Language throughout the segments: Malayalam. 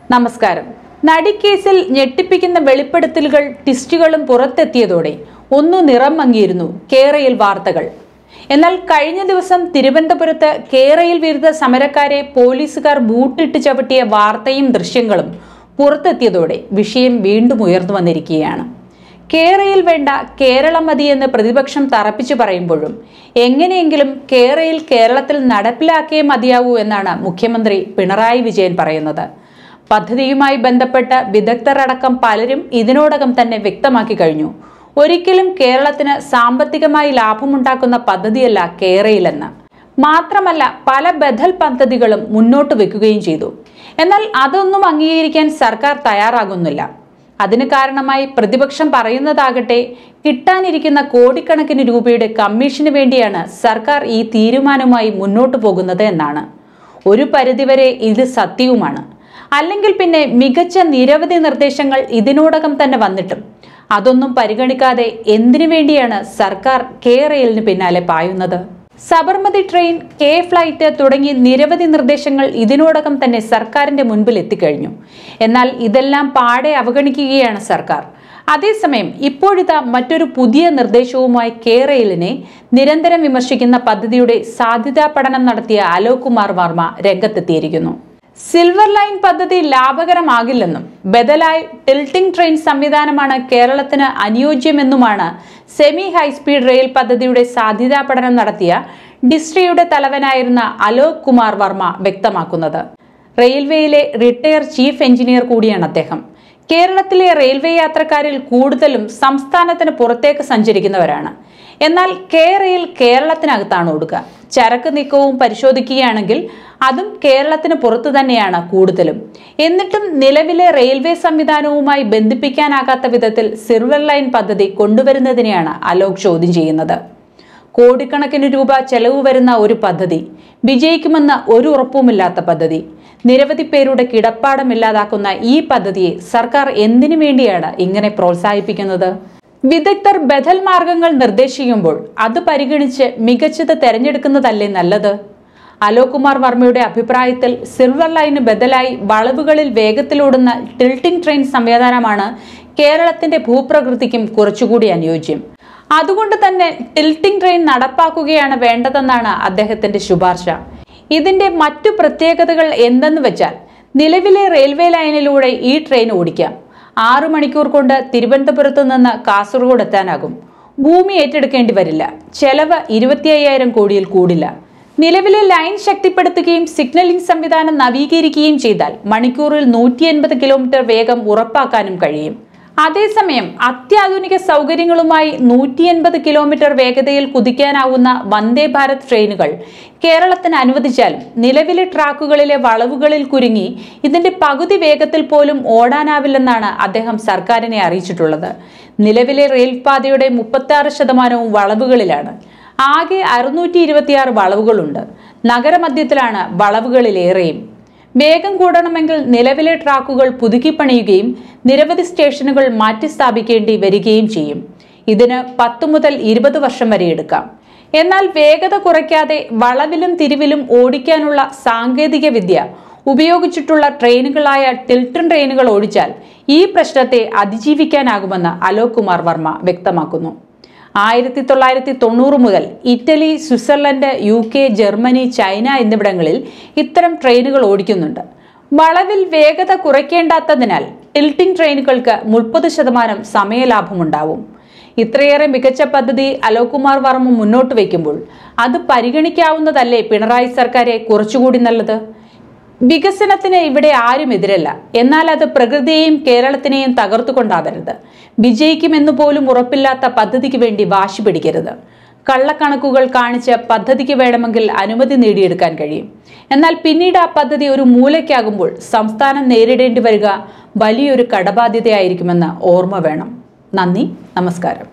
നമസ്കാരം നടിക്കേസിൽ ഞെട്ടിപ്പിക്കുന്ന വെളിപ്പെടുത്തലുകൾ ടിസ്റ്റുകളും പുറത്തെത്തിയതോടെ ഒന്നു നിറം മങ്ങിയിരുന്നു കേരയിൽ വാർത്തകൾ എന്നാൽ കഴിഞ്ഞ ദിവസം തിരുവനന്തപുരത്ത് കേരയിൽ വിരുദ്ധ സമരക്കാരെ പോലീസുകാർ ബൂട്ടിട്ട് ചവിട്ടിയ വാർത്തയും ദൃശ്യങ്ങളും പുറത്തെത്തിയതോടെ വിഷയം വീണ്ടും ഉയർന്നു വന്നിരിക്കുകയാണ് കേരയിൽ വേണ്ട കേരളം മതി എന്ന് പ്രതിപക്ഷം തറപ്പിച്ചു പറയുമ്പോഴും എങ്ങനെയെങ്കിലും കേരയിൽ കേരളത്തിൽ നടപ്പിലാക്കിയേ മതിയാവൂ എന്നാണ് മുഖ്യമന്ത്രി പിണറായി വിജയൻ പറയുന്നത് പദ്ധതിയുമായി ബന്ധപ്പെട്ട വിദഗ്ധരടക്കം പലരും ഇതിനോടകം തന്നെ വ്യക്തമാക്കി കഴിഞ്ഞു ഒരിക്കലും കേരളത്തിന് സാമ്പത്തികമായി ലാഭമുണ്ടാക്കുന്ന പദ്ധതിയല്ല കേരയിലെന്ന് മാത്രമല്ല പല ബദൽ പദ്ധതികളും മുന്നോട്ട് വെക്കുകയും ചെയ്തു എന്നാൽ അതൊന്നും അംഗീകരിക്കാൻ സർക്കാർ തയ്യാറാകുന്നില്ല അതിന് കാരണമായി പ്രതിപക്ഷം പറയുന്നതാകട്ടെ കിട്ടാനിരിക്കുന്ന കോടിക്കണക്കിന് രൂപയുടെ കമ്മീഷന് വേണ്ടിയാണ് സർക്കാർ ഈ തീരുമാനവുമായി മുന്നോട്ടു പോകുന്നത് എന്നാണ് ഒരു പരിധിവരെ ഇത് സത്യവുമാണ് അല്ലെങ്കിൽ പിന്നെ മികച്ച നിരവധി നിർദ്ദേശങ്ങൾ ഇതിനോടകം തന്നെ വന്നിട്ടും അതൊന്നും പരിഗണിക്കാതെ എന്തിനു വേണ്ടിയാണ് സർക്കാർ കെ റെയിലിന് പിന്നാലെ പായുന്നത് സബർമതി ട്രെയിൻ കെ ഫ്ലൈറ്റ് തുടങ്ങി നിരവധി നിർദ്ദേശങ്ങൾ ഇതിനോടകം തന്നെ സർക്കാരിന്റെ മുൻപിൽ എത്തിക്കഴിഞ്ഞു എന്നാൽ ഇതെല്ലാം പാടെ അവഗണിക്കുകയാണ് സർക്കാർ അതേസമയം ഇപ്പോഴിതാ മറ്റൊരു പുതിയ നിർദ്ദേശവുമായി കെ റെയിലിനെ നിരന്തരം വിമർശിക്കുന്ന പദ്ധതിയുടെ സാധ്യതാ പഠനം നടത്തിയ അലോക് കുമാർ വർമ്മ രംഗത്തെത്തിയിരിക്കുന്നു സിൽവർ ലൈൻ പദ്ധതി ലാഭകരമാകില്ലെന്നും ബദലായി ടിൽറ്റിംഗ് ട്രെയിൻ സംവിധാനമാണ് കേരളത്തിന് അനുയോജ്യമെന്നുമാണ് സെമി ഹൈസ്പീഡ് റെയിൽ പദ്ധതിയുടെ സാധ്യതാ പഠനം നടത്തിയ ഡിസ്ട്രിയുടെ തലവനായിരുന്ന അലോക് കുമാർ വർമ്മ വ്യക്തമാക്കുന്നത് റെയിൽവേയിലെ റിട്ടയർ ചീഫ് എഞ്ചിനീയർ കൂടിയാണ് അദ്ദേഹം കേരളത്തിലെ റെയിൽവേ യാത്രക്കാരിൽ കൂടുതലും സംസ്ഥാനത്തിന് പുറത്തേക്ക് സഞ്ചരിക്കുന്നവരാണ് എന്നാൽ കെ റെയിൽ കേരളത്തിനകത്താണ് ഓടുക ചരക്ക് നീക്കവും പരിശോധിക്കുകയാണെങ്കിൽ അതും കേരളത്തിന് പുറത്തു തന്നെയാണ് കൂടുതലും എന്നിട്ടും നിലവിലെ റെയിൽവേ സംവിധാനവുമായി ബന്ധിപ്പിക്കാനാകാത്ത വിധത്തിൽ സിൽവർ ലൈൻ പദ്ധതി കൊണ്ടുവരുന്നതിനെയാണ് അലോക് ചോദ്യം ചെയ്യുന്നത് കോടിക്കണക്കിന് രൂപ ചെലവ് വരുന്ന ഒരു പദ്ധതി വിജയിക്കുമെന്ന ഒരു ഉറപ്പുമില്ലാത്ത പദ്ധതി നിരവധി പേരുടെ കിടപ്പാടം ഇല്ലാതാക്കുന്ന ഈ പദ്ധതിയെ സർക്കാർ എന്തിനു വേണ്ടിയാണ് ഇങ്ങനെ പ്രോത്സാഹിപ്പിക്കുന്നത് വിദഗ്ധർ ബദൽ മാർഗങ്ങൾ നിർദ്ദേശിക്കുമ്പോൾ അത് പരിഗണിച്ച് മികച്ചത് തെരഞ്ഞെടുക്കുന്നതല്ലേ നല്ലത് അലോക് കുമാർ വർമ്മയുടെ അഭിപ്രായത്തിൽ സിൽവർ ലൈന് ബദലായി വളവുകളിൽ വേഗത്തിലോടുന്ന ടിൽറ്റിംഗ് ട്രെയിൻ സംവിധാനമാണ് കേരളത്തിന്റെ ഭൂപ്രകൃതിക്കും കുറച്ചുകൂടി അനുയോജ്യം അതുകൊണ്ട് തന്നെ ടിൽറ്റിംഗ് ട്രെയിൻ നടപ്പാക്കുകയാണ് വേണ്ടതെന്നാണ് അദ്ദേഹത്തിന്റെ ശുപാർശ ഇതിന്റെ മറ്റു പ്രത്യേകതകൾ എന്തെന്ന് വെച്ചാൽ നിലവിലെ റെയിൽവേ ലൈനിലൂടെ ഈ ട്രെയിൻ ഓടിക്കാം ആറു മണിക്കൂർ കൊണ്ട് തിരുവനന്തപുരത്ത് നിന്ന് കാസർഗോഡ് എത്താനാകും ഭൂമി ഏറ്റെടുക്കേണ്ടി വരില്ല ചെലവ് ഇരുപത്തി അയ്യായിരം കോടിയിൽ കൂടില്ല നിലവിലെ ലൈൻ ശക്തിപ്പെടുത്തുകയും സിഗ്നലിംഗ് സംവിധാനം നവീകരിക്കുകയും ചെയ്താൽ മണിക്കൂറിൽ നൂറ്റി എൺപത് കിലോമീറ്റർ വേഗം ഉറപ്പാക്കാനും കഴിയും അതേസമയം അത്യാധുനിക സൗകര്യങ്ങളുമായി നൂറ്റി എൺപത് കിലോമീറ്റർ വേഗതയിൽ കുതിക്കാനാവുന്ന വന്ദേ ഭാരത് ട്രെയിനുകൾ കേരളത്തിന് അനുവദിച്ചാലും നിലവിലെ ട്രാക്കുകളിലെ വളവുകളിൽ കുരുങ്ങി ഇതിന്റെ പകുതി വേഗത്തിൽ പോലും ഓടാനാവില്ലെന്നാണ് അദ്ദേഹം സർക്കാരിനെ അറിയിച്ചിട്ടുള്ളത് നിലവിലെ റെയിൽപാതയുടെ മുപ്പത്തി ആറ് ശതമാനവും വളവുകളിലാണ് ആകെ അറുന്നൂറ്റി ഇരുപത്തിയാറ് വളവുകളുണ്ട് നഗരമധ്യത്തിലാണ് വളവുകളിലേറെയും വേഗം കൂടണമെങ്കിൽ നിലവിലെ ട്രാക്കുകൾ പുതുക്കിപ്പണിയുകയും നിരവധി സ്റ്റേഷനുകൾ മാറ്റി സ്ഥാപിക്കേണ്ടി വരികയും ചെയ്യും ഇതിന് പത്ത് മുതൽ ഇരുപത് വർഷം വരെ എടുക്കാം എന്നാൽ വേഗത കുറയ്ക്കാതെ വളവിലും തിരിവിലും ഓടിക്കാനുള്ള സാങ്കേതിക വിദ്യ ഉപയോഗിച്ചിട്ടുള്ള ട്രെയിനുകളായ ടിൽട്ടൺ ട്രെയിനുകൾ ഓടിച്ചാൽ ഈ പ്രശ്നത്തെ അതിജീവിക്കാനാകുമെന്ന് അലോക് കുമാർ വർമ്മ വ്യക്തമാക്കുന്നു ആയിരത്തി തൊള്ളായിരത്തി തൊണ്ണൂറ് മുതൽ Italy Switzerland U K Germany China എന്നിവിടങ്ങളിൽ ഇത്തരം ട്രെയിനുകൾ ഓടിക്കുന്നുണ്ട് വളവിൽ വേഗത കുറയ്ക്കേണ്ടാത്തതിനാൽ ടിൽറ്റിംഗ് ട്രെയിനുകൾക്ക് മുപ്പത് ശതമാനം സമയലാഭമുണ്ടാവും ഇത്രയേറെ മികച്ച പദ്ധതി അലോക് കുമാർ വർമ്മ മുന്നോട്ട് വയ്ക്കുമ്പോൾ അത് പരിഗണിക്കാവുന്നതല്ലേ പിണറായി സർക്കാരെ കുറച്ചുകൂടി നല്ലത് വികസനത്തിന് ഇവിടെ ആരും എതിരല്ല എന്നാൽ അത് പ്രകൃതിയെയും കേരളത്തിനെയും തകർത്തുകൊണ്ടാവരുത് വിജയിക്കുമെന്നു പോലും ഉറപ്പില്ലാത്ത പദ്ധതിക്ക് വേണ്ടി വാശി പിടിക്കരുത് കള്ളക്കണക്കുകൾ കാണിച്ച് പദ്ധതിക്ക് വേണമെങ്കിൽ അനുമതി നേടിയെടുക്കാൻ കഴിയും എന്നാൽ പിന്നീട് ആ പദ്ധതി ഒരു മൂലയ്ക്കാകുമ്പോൾ സംസ്ഥാനം നേരിടേണ്ടി വരിക വലിയൊരു കടബാധ്യതയായിരിക്കുമെന്ന് ഓർമ്മ വേണം നന്ദി നമസ്കാരം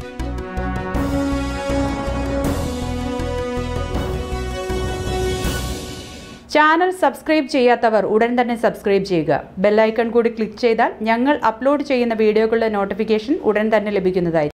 ചാനൽ സബ്സ്ക്രൈബ് ചെയ്യാത്തവർ ഉടൻ തന്നെ സബ്സ്ക്രൈബ് ചെയ്യുക ബെല്ലൈക്കൺ കൂടി ക്ലിക്ക് ചെയ്താൽ ഞങ്ങൾ അപ്ലോഡ് ചെയ്യുന്ന വീഡിയോകളുടെ നോട്ടിഫിക്കേഷൻ ഉടൻ തന്നെ ലഭിക്കുന്നതായിരിക്കും